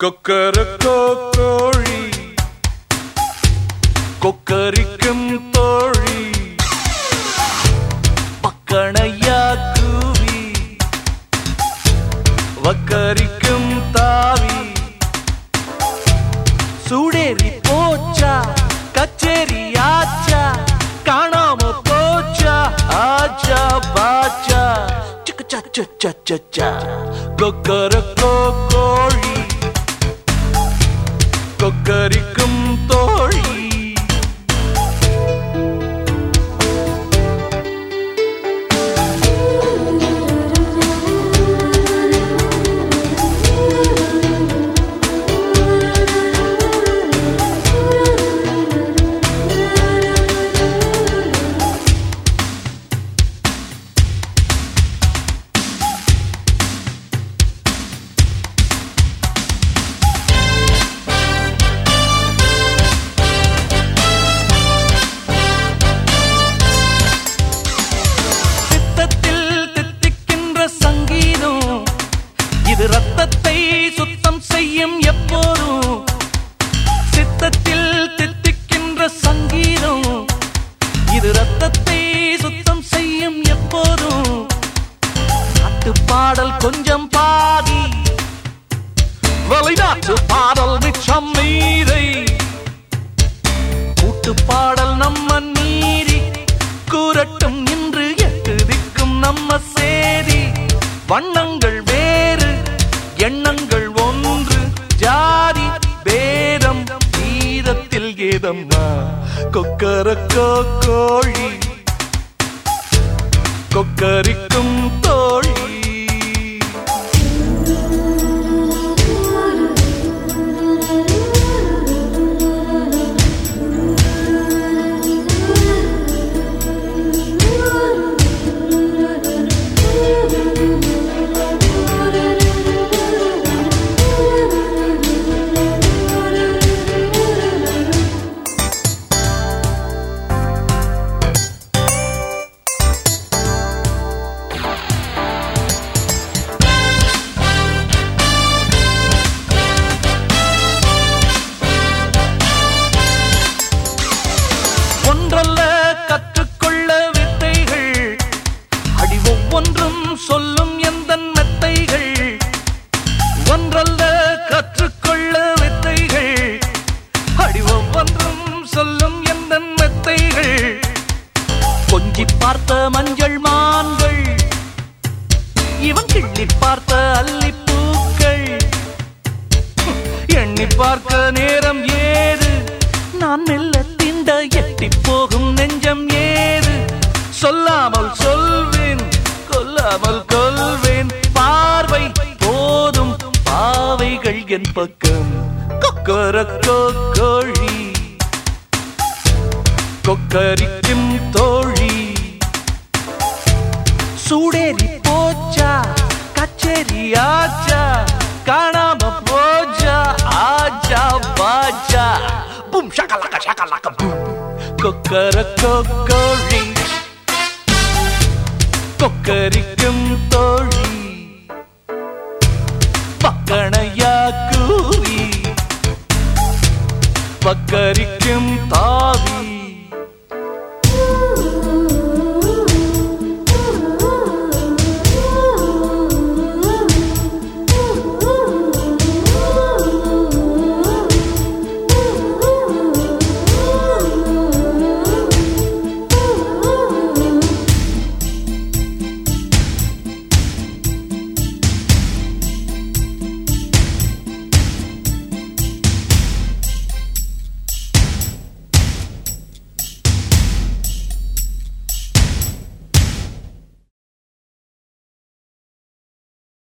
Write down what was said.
கொக்கரக்கோ கோழி கொக்கரிக்கும் தோழி பக்கணையா கூவி வக்கரிக்கும் தாவி சூடேறி போச்சா கச்சேரி ஆச்சா காணாம போச்சா ஆச்சா பாச்சா சிக்கு சச்ச சச்சா கொக்கரக்கோ கோழி கொக்கரிக்கும் தோழி சித்தத்தில் தித்திக்கின்ற சங்கீதம் இது ரத்தத்தை சுத்தம் செய்யும் எப்போதும் சித்தத்தில் தித்திக்கின்ற சங்கீதம் இது ரத்தத்தை சுத்தம் செய்யும் எப்போதும் நாட்டு பாடல் கொஞ்சம் பாதி வெளிநாட்டு பாடல் மிச்சம் மீதை கூட்டு பாடல் நம்ம நீரி கூறட்டும் இன்று எட்டு திக்கும் நம்ம சேதி வண்ணங்கள் வேறு எண்ணங்கள் ஒன்று ஜாதி பேதம் கீதத்தில் கீதம்மா கொக்கரக்கோ கோழி கொக்கரிக்கும் தோழி ஒன்றல்ல கற்றுக்கொள்ள வித்தைகள் அடி ஒவ்வொன்றும் சொல்லும் எந்த மெத்தைகள் ஒன்றல்ல கற்றுக்கொள்ள வித்தைகள் அடி ஒவ்வொன்றும் சொல்லும் எந்த மெத்தைகள் கொஞ்சி பார்த்த மஞ்சள் மான்கள் இவன் கிள்ளி பார்த்த அல்லிப்பூக்கள் எண்ணி பார்க்க நேரம் ஏது நான் மெல்ல திண்ட எட்டி போகும் நெஞ்சம் ஏது சொல்லாமல் சொல்வேன் கொல்லாமல் கொல்வேன் பார்வை போதும் பாவைகள் என் பக்கம் கொக்கரக்கோ கோழி கொக்கரிக்கும் தோழி சூடேறி போச்சா கச்சேரி ஆச்சா காணாம போச்சா ஆச்சா பாச்சா பூம் ஷகலக்க ஷகலக்க பூம் கொக்கரக்கோ கோழி கொக்கரிக்கும் தோழி பக்கணையா கூவி பக்கரிக்கும் தாவி